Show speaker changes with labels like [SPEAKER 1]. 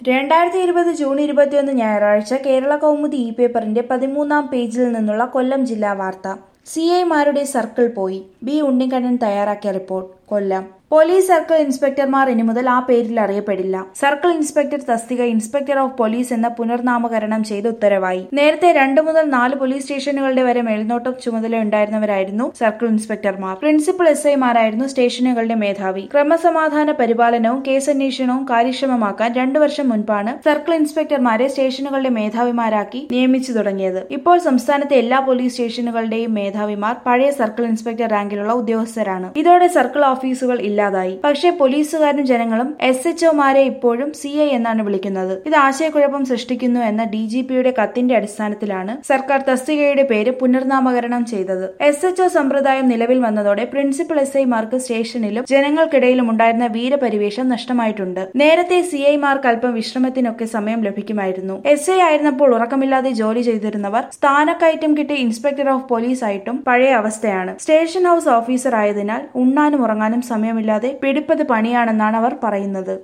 [SPEAKER 1] രണ്ടായിരത്തി ഇരുപത് ജൂൺ ഇരുപത്തിയൊന്ന് ഞായറാഴ്ച കേരള കൗമുദി ഇ പേപ്പറിന്റെ പതിമൂന്നാം പേജിൽ നിന്നുള്ള കൊല്ലം ജില്ലാ വാർത്ത സി ഐമാരുടെ സർക്കിൾ പോയി ബി ഉണ്ണിക്കണ്ണൻ തയ്യാറാക്കിയ report Kollam police circle inspectors ഇനി മുതൽ ആ പേരിൽ അറിയപ്പെടില്ല സർക്കിൾ ഇൻസ്പെക്ടർ തസ്തിക ഇൻസ്പെക്ടർ ഓഫ് പോലീസ് എന്ന പുനർനാമകരണം ചെയ്ത് ഉത്തരവായി നേരത്തെ രണ്ടു മുതൽ നാല് പോലീസ് സ്റ്റേഷനുകളുടെ വരെ മേൽനോട്ടം ചുമതല ഉണ്ടായിരുന്നവരായിരുന്നു സർക്കിൾ ഇൻസ്പെക്ടർമാർ പ്രിൻസിപ്പൽ എസ് ഐമാരായിരുന്നു സ്റ്റേഷനുകളുടെ മേധാവി ക്രമസമാധാന പരിപാലനവും കേസന്വേഷണവും കാര്യക്ഷമമാക്കാൻ രണ്ടു വർഷം മുൻപാണ് സർക്കിൾ ഇൻസ്പെക്ടർമാരെ സ്റ്റേഷനുകളുടെ മേധാവിമാരാക്കി നിയമിച്ചു തുടങ്ങിയത് ഇപ്പോൾ സംസ്ഥാനത്തെ എല്ലാ പോലീസ് സ്റ്റേഷനുകളുടെയും മേധാവിമാർ പഴയ സർക്കിൾ ഇൻസ്പെക്ടർ റാങ്കിലുള്ള ഉദ്യോഗസ്ഥരാണ് ഇതോടെ സർക്കിൾ ഓഫീസുകൾ ഇല്ലാതായി പക്ഷേ പോലീസുകാരും ജനങ്ങളും എസ് എച്ച് ഒമാരെ ഇപ്പോഴും സി ഐ എന്നാണ് വിളിക്കുന്നത് ഇത് ആശയക്കുഴപ്പം സൃഷ്ടിക്കുന്നു എന്ന ഡി ജി പിയുടെ കത്തിന്റെ അടിസ്ഥാനത്തിലാണ് സർക്കാർ തസ്തികയുടെ പേര് പുനർനാമകരണം ചെയ്തത് എസ് എച്ച് ഒ സമ്പ്രദായം നിലവിൽ വന്നതോടെ പ്രിൻസിപ്പൽ എസ് ഐമാർക്ക് സ്റ്റേഷനിലും ജനങ്ങൾക്കിടയിലും ഉണ്ടായിരുന്ന വീരപരിവേഷം നഷ്ടമായിട്ടുണ്ട് നേരത്തെ സി ഐമാർക്ക് അല്പം വിശ്രമത്തിനൊക്കെ സമയം ലഭിക്കുമായിരുന്നു എസ് ഐ ആയിരുന്നപ്പോൾ ഉറക്കമില്ലാതെ ജോലി ചെയ്തിരുന്നവർ സ്ഥാനക്കയറ്റം കിട്ടി ഇൻസ്പെക്ടർ ഓഫ് പോലീസ് ആയിട്ടും പഴയ അവസ്ഥയാണ് സ്റ്റേഷൻ ഹൌസ് ഓഫീസർ ആയതിനാൽ ഉണ്ണാനും ഉറങ്ങാനും സമയമില്ലാതെ പിടിപ്പത് പണിയാണെന്നാണ് അവർ പറയുന്നത്